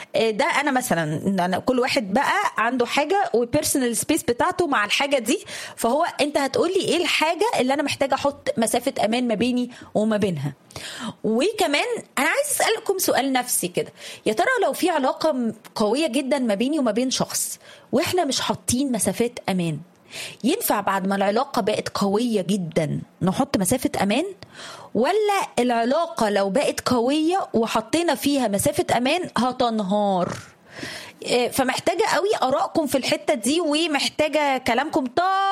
آه، ده انا مثلا إن انا كل واحد بقى عنده حاجه وبيرسونال سبيس بتاعته مع الحاجه دي فهو انت هتقول لي ايه الحاجه اللي انا محتاجه احط مسافه امان ما بيني وما بينها وكمان انا عايز اسالكم سؤال نفسي كده يا ترى لو في علاقه م- قويه جدا ما بيني وما بين شخص واحنا مش حاطين مسافات امان ينفع بعد ما العلاقة بقت قوية جدا نحط مسافة أمان ولا العلاقة لو بقت قوية وحطينا فيها مسافة أمان هتنهار إيه، فمحتاجة قوي آرائكم في الحتة دي ومحتاجة كلامكم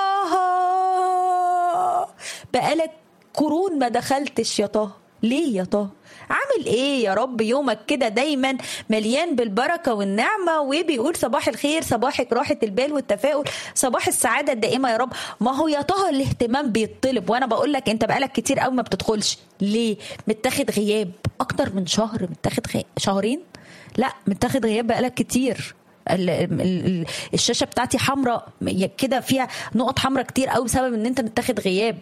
طه بقالك قرون ما دخلتش يا طه ليه يا طه عامل ايه يا رب يومك كده دايما مليان بالبركه والنعمه وبيقول صباح الخير صباحك راحه البال والتفاؤل صباح السعاده الدائمه يا رب ما هو يا طه الاهتمام بيطلب وانا بقول لك انت بقالك كتير قوي ما بتدخلش ليه متاخد غياب اكتر من شهر متاخد غياب شهرين لا متاخد غياب بقالك كتير ال- ال- ال- الشاشه بتاعتي حمراء كده فيها نقط حمراء كتير قوي بسبب ان انت متاخد غياب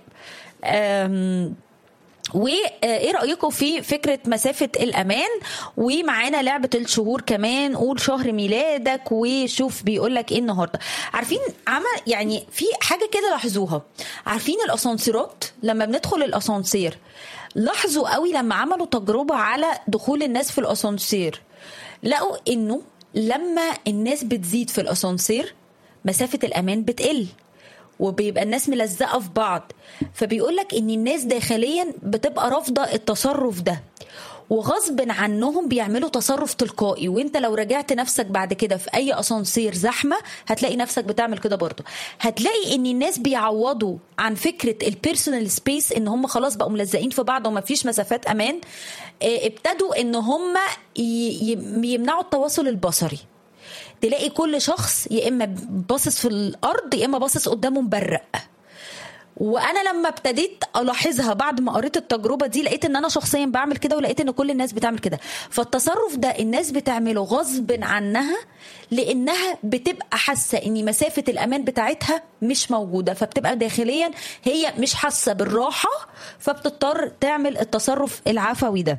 أم وايه رايكم في فكره مسافه الامان ومعانا لعبه الشهور كمان قول شهر ميلادك وشوف بيقول لك ايه النهارده عارفين عمل يعني في حاجه كده لاحظوها عارفين الاسانسيرات لما بندخل الاسانسير لاحظوا قوي لما عملوا تجربه على دخول الناس في الاسانسير لقوا انه لما الناس بتزيد في الاسانسير مسافه الامان بتقل وبيبقى الناس ملزقه في بعض فبيقول لك ان الناس داخليا بتبقى رافضه التصرف ده وغصب عنهم بيعملوا تصرف تلقائي وانت لو رجعت نفسك بعد كده في اي اسانسير زحمه هتلاقي نفسك بتعمل كده برضه هتلاقي ان الناس بيعوضوا عن فكره البيرسونال سبيس ان هم خلاص بقوا ملزقين في بعض وما فيش مسافات امان اه، ابتدوا ان هم ي- ي- يمنعوا التواصل البصري تلاقي كل شخص يا اما باصص في الارض يا اما باصص قدامه مبرق وانا لما ابتديت الاحظها بعد ما قريت التجربه دي لقيت ان انا شخصيا بعمل كده ولقيت ان كل الناس بتعمل كده فالتصرف ده الناس بتعمله غصب عنها لانها بتبقى حاسه ان مسافه الامان بتاعتها مش موجوده فبتبقى داخليا هي مش حاسه بالراحه فبتضطر تعمل التصرف العفوي ده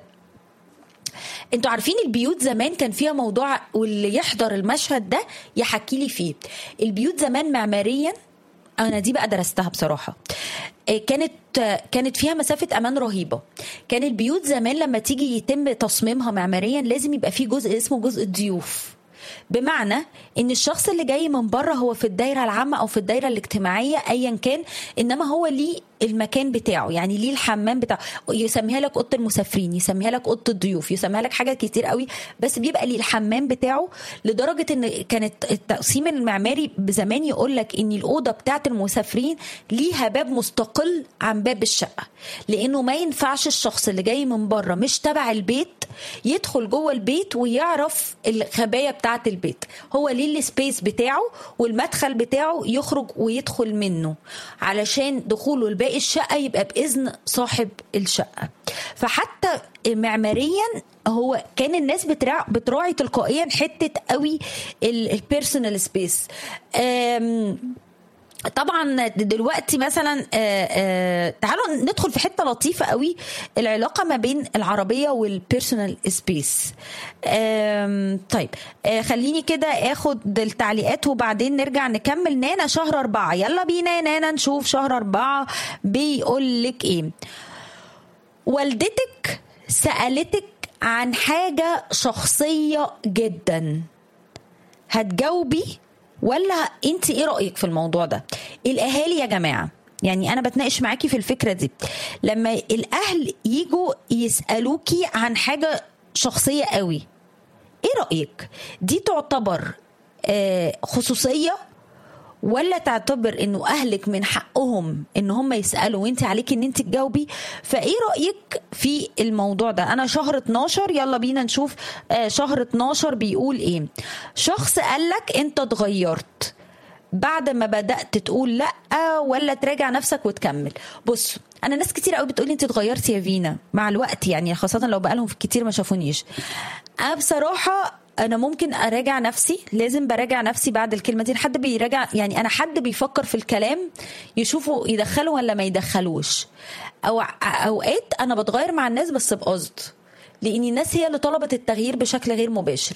انتوا عارفين البيوت زمان كان فيها موضوع واللي يحضر المشهد ده يحكي لي فيه البيوت زمان معماريا انا دي بقى درستها بصراحه آه، كانت آه، كانت فيها مسافه امان رهيبه كان البيوت زمان لما تيجي يتم تصميمها معماريا لازم يبقى فيه جزء اسمه جزء الضيوف بمعنى ان الشخص اللي جاي من بره هو في الدايره العامه او في الدايره الاجتماعيه ايا كان انما هو ليه المكان بتاعه يعني ليه الحمام بتاعه يسميها لك اوضه المسافرين يسميها لك اوضه الضيوف يسميها لك حاجات كتير قوي بس بيبقى ليه الحمام بتاعه لدرجه ان كانت التقسيم المعماري زمان يقول لك ان الاوضه بتاعت المسافرين ليها باب مستقل عن باب الشقه لانه ما ينفعش الشخص اللي جاي من بره مش تبع البيت يدخل جوه البيت ويعرف الخبايا بتاعه البيت هو ليه السبيس بتاعه والمدخل بتاعه يخرج ويدخل منه علشان دخوله لباقي الشقه يبقى باذن صاحب الشقه فحتى معماريا هو كان الناس بتراعي, بتراعي تلقائيا حته قوي البيرسونال سبيس طبعا دلوقتي مثلا آه، آه، تعالوا ندخل في حته لطيفه قوي العلاقه ما بين العربيه والبيرسونال سبيس طيب آه، خليني كده اخد التعليقات وبعدين نرجع نكمل نانا شهر أربعة يلا بينا يا نانا نشوف شهر أربعة بيقول لك ايه والدتك سألتك عن حاجة شخصية جدا هتجاوبي ولا انت ايه رايك في الموضوع ده الاهالي يا جماعه يعني انا بتناقش معاكي في الفكره دي لما الاهل يجوا يسالوكي عن حاجه شخصيه قوي ايه رايك دي تعتبر آه، خصوصيه ولا تعتبر انه اهلك من حقهم ان هم يسالوا وانت عليك ان انت تجاوبي فايه رايك في الموضوع ده انا شهر 12 يلا بينا نشوف آه، شهر 12 بيقول ايه شخص قالك انت اتغيرت بعد ما بدات تقول لا ولا تراجع نفسك وتكمل بص انا ناس كتير قوي بتقولي انت اتغيرتي يا فينا مع الوقت يعني خاصه لو بقالهم في كتير ما شافونيش انا بصراحه انا ممكن اراجع نفسي لازم براجع نفسي بعد الكلمه دي حد بيراجع يعني انا حد بيفكر في الكلام يشوفه يدخله ولا ما يدخلوش او اوقات انا بتغير مع الناس بس بقصد لان الناس هي اللي طلبت التغيير بشكل غير مباشر